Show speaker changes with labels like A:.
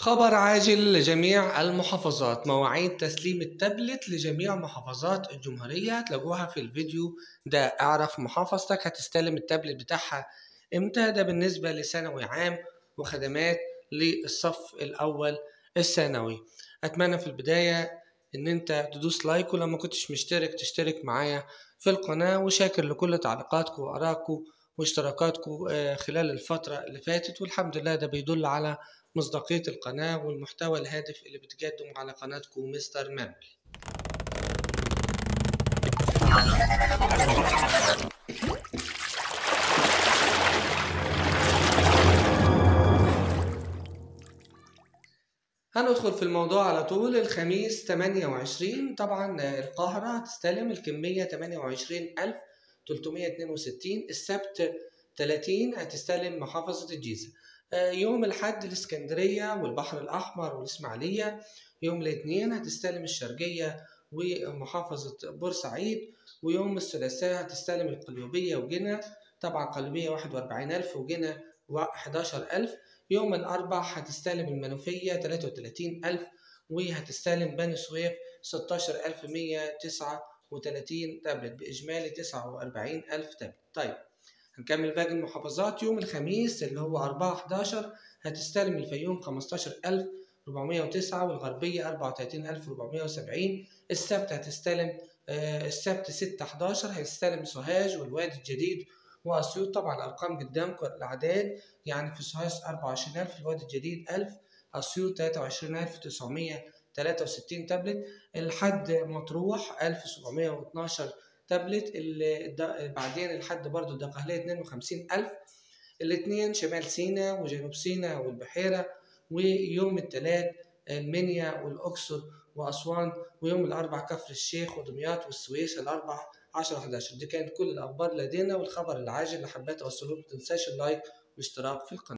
A: خبر عاجل لجميع المحافظات مواعيد تسليم التابلت لجميع محافظات الجمهورية هتلاقوها في الفيديو ده اعرف محافظتك هتستلم التابلت بتاعها امتى ده بالنسبة لثانوي عام وخدمات للصف الأول الثانوي أتمنى في البداية إن أنت تدوس لايك ولما كنتش مشترك تشترك معايا في القناة وشاكر لكل تعليقاتكم وآرائكم واشتراكاتكم آه، خلال الفترة اللي فاتت والحمد لله ده بيدل على مصداقية القناة والمحتوى الهادف اللي بتقدمه على قناتكم مستر مامل هندخل في الموضوع على طول الخميس 28 طبعا القاهرة هتستلم الكمية 28362 السبت 30 هتستلم محافظة الجيزة يوم الحد الإسكندرية والبحر الأحمر والإسماعيلية يوم الاثنين هتستلم الشرقية ومحافظة بورسعيد ويوم الثلاثاء هتستلم القليوبية وجنة طبعا قليوبية واحد وأربعين ألف وجنة وحداشر ألف يوم الأربع هتستلم المنوفية تلاتة وتلاتين ألف وهتستلم بني سويف ستاشر ألف مية تسعة وتلاتين تابلت بإجمالي تسعة وأربعين ألف تابلت طيب هنكمل باقي المحافظات يوم الخميس اللي هو أربعة حداشر هتستلم الفيوم خمستاشر ألف ربعمية وتسعة والغربية أربعة وتلاتين ألف ربعمية وسبعين السبت هتستلم آه السبت ستة حداشر هيستلم سوهاج والوادي الجديد وأسيوط طبعا الأرقام قدامكم الأعداد يعني في سوهاج أربعة وعشرين ألف الوادي الجديد ألف أسيوط تلاتة وعشرين ألف تسعمية تلاتة وستين تابلت الحد مطروح ألف سبعمية واتناشر تابلت بعدين الحد برضو الدقهلية اتنين وخمسين ألف الاثنين شمال سيناء وجنوب سيناء والبحيرة ويوم الثلاث المنيا والأقصر وأسوان ويوم الأربع كفر الشيخ ودمياط والسويس الأربع 10 11 دي كانت كل الأخبار لدينا والخبر العاجل اللي حبيت أوصله ما تنساش اللايك والاشتراك في القناة